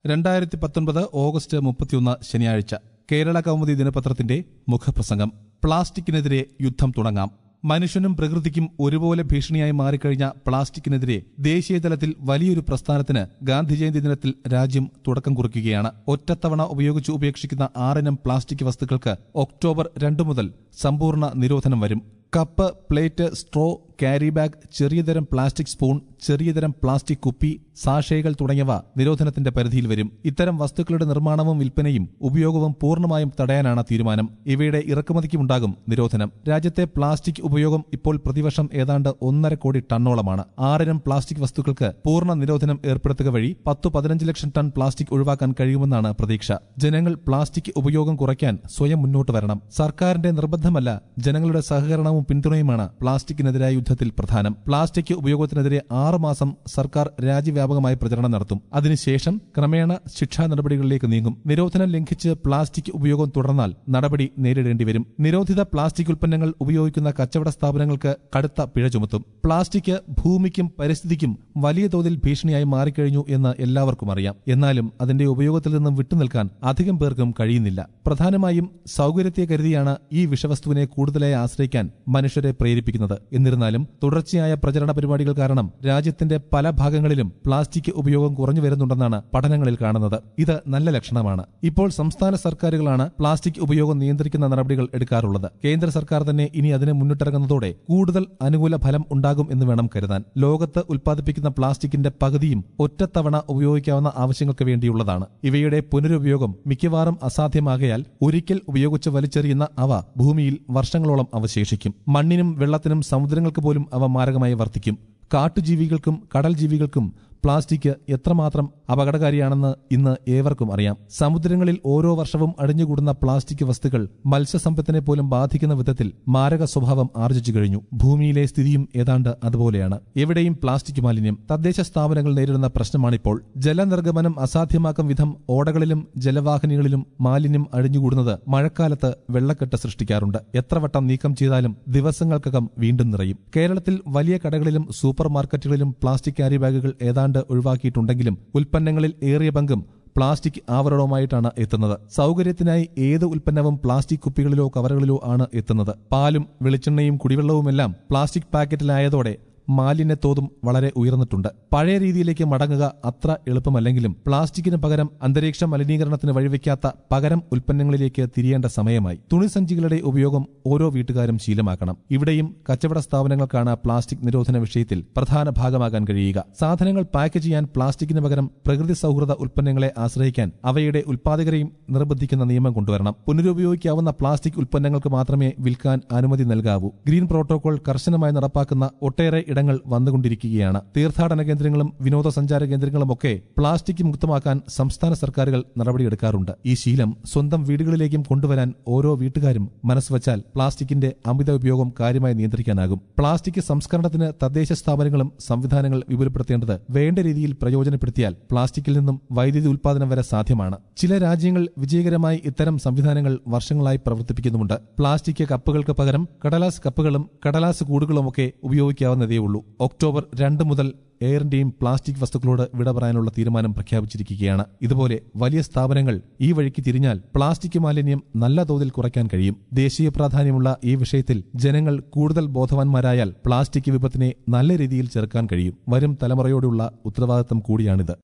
രണ്ടായിരത്തി പത്തൊൻപത് ഓഗസ്റ്റ് മുപ്പത്തിയൊന്ന് ശനിയാഴ്ച കേരള കൗമുദി ദിനപത്രത്തിന്റെ മുഖപ്രസംഗം പ്ലാസ്റ്റിക്കിനെതിരെ യുദ്ധം തുടങ്ങാം മനുഷ്യനും പ്രകൃതിക്കും ഒരുപോലെ ഭീഷണിയായി മാറിക്കഴിഞ്ഞ പ്ലാസ്റ്റിക്കിനെതിരെ ദേശീയതലത്തിൽ വലിയൊരു പ്രസ്ഥാനത്തിന് ഗാന്ധി ജയന്തി ദിനത്തിൽ രാജ്യം തുടക്കം കുറിക്കുകയാണ് ഒറ്റത്തവണ ഉപയോഗിച്ച് ഉപേക്ഷിക്കുന്ന ആറിനം പ്ലാസ്റ്റിക് വസ്തുക്കൾക്ക് ഒക്ടോബർ രണ്ടു മുതൽ സമ്പൂർണ്ണ നിരോധനം വരും cup plate straw carry bag ചെറിയതരം പ്ലാസ്റ്റിക് സ്പൂൺ ചെറിയതരം പ്ലാസ്റ്റിക് കുപ്പി സാഷേകൾ തുടങ്ങിയവ നിരോധനത്തിന്റെ പരിധിയിൽ വരും ഇത്തരം വസ്തുക്കളുടെ നിർമ്മാണവും വിൽപ്പനയും ഉപയോഗവും പൂർണ്ണമായും തടയാനാണ് തീരുമാനം ഇവയുടെ ഇറക്കുമതിക്കുമുണ്ടാകും നിരോധനം രാജ്യത്തെ പ്ലാസ്റ്റിക് ഉപയോഗം ഇപ്പോൾ പ്രതിവർഷം ഏതാണ്ട് ഒന്നര കോടി ടണ്ണോളമാണ് ആറിനം പ്ലാസ്റ്റിക് വസ്തുക്കൾക്ക് പൂർണ്ണ നിരോധനം ഏർപ്പെടുത്തുക വഴി പത്തു പതിനഞ്ച് ലക്ഷം ടൺ പ്ലാസ്റ്റിക് ഒഴിവാക്കാൻ കഴിയുമെന്നാണ് പ്രതീക്ഷ ജനങ്ങൾ പ്ലാസ്റ്റിക് ഉപയോഗം കുറയ്ക്കാൻ സ്വയം മുന്നോട്ട് വരണം സർക്കാരിന്റെ നിർബന്ധമല്ല ജനങ്ങളുടെ സഹകരണവും പിന്തുണയുമാണ് പ്ലാസ്റ്റിക്കിനെതിരായ യുദ്ധത്തിൽ പ്രധാനം പ്ലാസ്റ്റിക് ഉപയോഗത്തിനെതിരെ ആറ് മാസം സർക്കാർ രാജ്യവ്യാപകമായി പ്രചരണം നടത്തും അതിനുശേഷം ക്രമേണ ശിക്ഷാ നടപടികളിലേക്ക് നീങ്ങും നിരോധനം ലംഘിച്ച് പ്ലാസ്റ്റിക് ഉപയോഗം തുടർന്നാൽ നടപടി നേരിടേണ്ടി വരും നിരോധിത പ്ലാസ്റ്റിക് ഉൽപ്പന്നങ്ങൾ ഉപയോഗിക്കുന്ന കച്ചവട സ്ഥാപനങ്ങൾക്ക് കടുത്ത പിഴ ചുമത്തും പ്ലാസ്റ്റിക് ഭൂമിക്കും പരിസ്ഥിതിക്കും വലിയ തോതിൽ ഭീഷണിയായി മാറിക്കഴിഞ്ഞു എന്ന് എല്ലാവർക്കും അറിയാം എന്നാലും അതിന്റെ ഉപയോഗത്തിൽ നിന്നും വിട്ടുനിൽക്കാൻ അധികം പേർക്കും കഴിയുന്നില്ല പ്രധാനമായും സൗകര്യത്തെ കരുതിയാണ് ഈ വിഷവസ്തുവിനെ കൂടുതലായി ആശ്രയിക്കാൻ മനുഷ്യരെ പ്രേരിപ്പിക്കുന്നത് എന്നിരുന്നാലും തുടർച്ചയായ പ്രചരണ പരിപാടികൾ കാരണം രാജ്യത്തിന്റെ പല ഭാഗങ്ങളിലും പ്ലാസ്റ്റിക് ഉപയോഗം കുറഞ്ഞു വരുന്നുണ്ടെന്നാണ് പഠനങ്ങളിൽ കാണുന്നത് ഇത് നല്ല ലക്ഷണമാണ് ഇപ്പോൾ സംസ്ഥാന സർക്കാരുകളാണ് പ്ലാസ്റ്റിക് ഉപയോഗം നിയന്ത്രിക്കുന്ന നടപടികൾ എടുക്കാറുള്ളത് കേന്ദ്ര സർക്കാർ തന്നെ ഇനി അതിന് മുന്നിട്ടിറങ്ങുന്നതോടെ കൂടുതൽ അനുകൂല ഫലം ഉണ്ടാകും എന്ന് വേണം കരുതാൻ ലോകത്ത് ഉൽപ്പാദിപ്പിക്കുന്ന പ്ലാസ്റ്റിക്കിന്റെ പകുതിയും ഒറ്റത്തവണ ഉപയോഗിക്കാവുന്ന ആവശ്യങ്ങൾക്ക് വേണ്ടിയുള്ളതാണ് ഇവയുടെ പുനരുപയോഗം മിക്കവാറും അസാധ്യമാകയാൽ ഒരിക്കൽ ഉപയോഗിച്ച് വലിച്ചെറിയുന്ന അവ ഭൂമിയിൽ വർഷങ്ങളോളം അവശേഷിക്കും മണ്ണിനും വെള്ളത്തിനും സമുദ്രങ്ങൾക്ക് പോലും അവ മാരകമായി വർത്തിക്കും കാട്ടുജീവികൾക്കും കടൽ ജീവികൾക്കും പ്ലാസ്റ്റിക് എത്രമാത്രം അപകടകാരിയാണെന്ന് ഇന്ന് ഏവർക്കും അറിയാം സമുദ്രങ്ങളിൽ ഓരോ വർഷവും അടിഞ്ഞുകൂടുന്ന പ്ലാസ്റ്റിക് വസ്തുക്കൾ മത്സ്യസമ്പത്തിനെ പോലും ബാധിക്കുന്ന വിധത്തിൽ മാരക സ്വഭാവം ആർജിച്ചു കഴിഞ്ഞു ഭൂമിയിലെ സ്ഥിതിയും ഏതാണ്ട് അതുപോലെയാണ് എവിടെയും പ്ലാസ്റ്റിക് മാലിന്യം തദ്ദേശ സ്ഥാപനങ്ങൾ നേരിടുന്ന പ്രശ്നമാണിപ്പോൾ ജലനിർഗമനം അസാധ്യമാക്കും വിധം ഓടകളിലും ജലവാഹിനികളിലും മാലിന്യം അടിഞ്ഞുകൂടുന്നത് മഴക്കാലത്ത് വെള്ളക്കെട്ട് സൃഷ്ടിക്കാറുണ്ട് എത്ര വട്ടം നീക്കം ചെയ്താലും ദിവസങ്ങൾക്കകം വീണ്ടും നിറയും കേരളത്തിൽ വലിയ കടകളിലും സൂപ്പർ മാർക്കറ്റുകളിലും പ്ലാസ്റ്റിക് ക്യാരി ബാഗുകൾ ഏതാണ്ട് ഒഴിവാക്കിയിട്ടുണ്ടെങ്കിലും ഉൽപ്പന്നങ്ങളിൽ ഏറിയ പങ്കും പ്ലാസ്റ്റിക് ആവരണവുമായിട്ടാണ് എത്തുന്നത് സൗകര്യത്തിനായി ഏത് ഉൽപ്പന്നവും പ്ലാസ്റ്റിക് കുപ്പികളിലോ കവറുകളിലോ ആണ് എത്തുന്നത് പാലും വെളിച്ചെണ്ണയും കുടിവെള്ളവുമെല്ലാം പ്ലാസ്റ്റിക് പാക്കറ്റിലായതോടെ മാലിന്യത്തോതും വളരെ ഉയർന്നിട്ടുണ്ട് പഴയ രീതിയിലേക്ക് മടങ്ങുക അത്ര എളുപ്പമല്ലെങ്കിലും പ്ലാസ്റ്റിക്കിന് പകരം അന്തരീക്ഷ മലിനീകരണത്തിന് വഴിവെക്കാത്ത പകരം ഉൽപ്പന്നങ്ങളിലേക്ക് തിരിയേണ്ട സമയമായി തുണിസഞ്ചികളുടെ ഉപയോഗം ഓരോ വീട്ടുകാരും ശീലമാക്കണം ഇവിടെയും കച്ചവട സ്ഥാപനങ്ങൾക്കാണ് പ്ലാസ്റ്റിക് നിരോധന വിഷയത്തിൽ പ്രധാന ഭാഗമാകാൻ കഴിയുക സാധനങ്ങൾ പാക്ക് ചെയ്യാൻ പ്ലാസ്റ്റിക്കിന് പകരം പ്രകൃതി സൗഹൃദ ഉൽപ്പന്നങ്ങളെ ആശ്രയിക്കാൻ അവയുടെ ഉൽപ്പാദകരെയും നിർബന്ധിക്കുന്ന നിയമം കൊണ്ടുവരണം പുനരുപയോഗിക്കാവുന്ന പ്ലാസ്റ്റിക് ഉൽപ്പന്നങ്ങൾക്ക് മാത്രമേ വിൽക്കാൻ അനുമതി നൽകാവൂ ഗ്രീൻ പ്രോട്ടോകോൾ കർശനമായി നടപ്പാക്കുന്ന ഒട്ടേറെ ഇടങ്ങൾ വന്നുകൊണ്ടിരിക്കുകയാണ് തീർത്ഥാടന കേന്ദ്രങ്ങളും വിനോദസഞ്ചാര കേന്ദ്രങ്ങളുമൊക്കെ പ്ലാസ്റ്റിക് മുക്തമാക്കാൻ സംസ്ഥാന സർക്കാരുകൾ നടപടിയെടുക്കാറുണ്ട് ഈ ശീലം സ്വന്തം വീടുകളിലേക്കും കൊണ്ടുവരാൻ ഓരോ വീട്ടുകാരും മനസ്സുവച്ചാൽ പ്ലാസ്റ്റിക്കിന്റെ അമിത ഉപയോഗം കാര്യമായി നിയന്ത്രിക്കാനാകും പ്ലാസ്റ്റിക് സംസ്കരണത്തിന് തദ്ദേശ സ്ഥാപനങ്ങളും സംവിധാനങ്ങൾ വിപുലപ്പെടുത്തേണ്ടത് വേണ്ട രീതിയിൽ പ്രയോജനപ്പെടുത്തിയാൽ പ്ലാസ്റ്റിക്കിൽ നിന്നും വൈദ്യുതി ഉൽപാദനം വരെ സാധ്യമാണ് ചില രാജ്യങ്ങൾ വിജയകരമായി ഇത്തരം സംവിധാനങ്ങൾ വർഷങ്ങളായി പ്രവർത്തിപ്പിക്കുന്നുമുണ്ട് പ്ലാസ്റ്റിക് കപ്പുകൾക്ക് പകരം കടലാസ് കപ്പുകളും കടലാസ് കൂടുകളുമൊക്കെ ഉപയോഗിക്കാവുന്നതേ ഉള്ളൂ ഒക്ടോബർ രണ്ട് മുതൽ എയർ ഇന്ത്യയും പ്ലാസ്റ്റിക് വസ്തുക്കളോട് വിട പറയാനുള്ള തീരുമാനം പ്രഖ്യാപിച്ചിരിക്കുകയാണ് ഇതുപോലെ വലിയ സ്ഥാപനങ്ങൾ ഈ വഴിക്ക് തിരിഞ്ഞാൽ പ്ലാസ്റ്റിക് മാലിന്യം നല്ല തോതിൽ കുറയ്ക്കാൻ കഴിയും ദേശീയ പ്രാധാന്യമുള്ള ഈ വിഷയത്തിൽ ജനങ്ങൾ കൂടുതൽ ബോധവാന്മാരായാൽ പ്ലാസ്റ്റിക് വിപത്തിനെ നല്ല രീതിയിൽ ചെറുക്കാൻ കഴിയും വരും തലമുറയോടുള്ള ഉത്തരവാദിത്തം കൂടിയാണിത്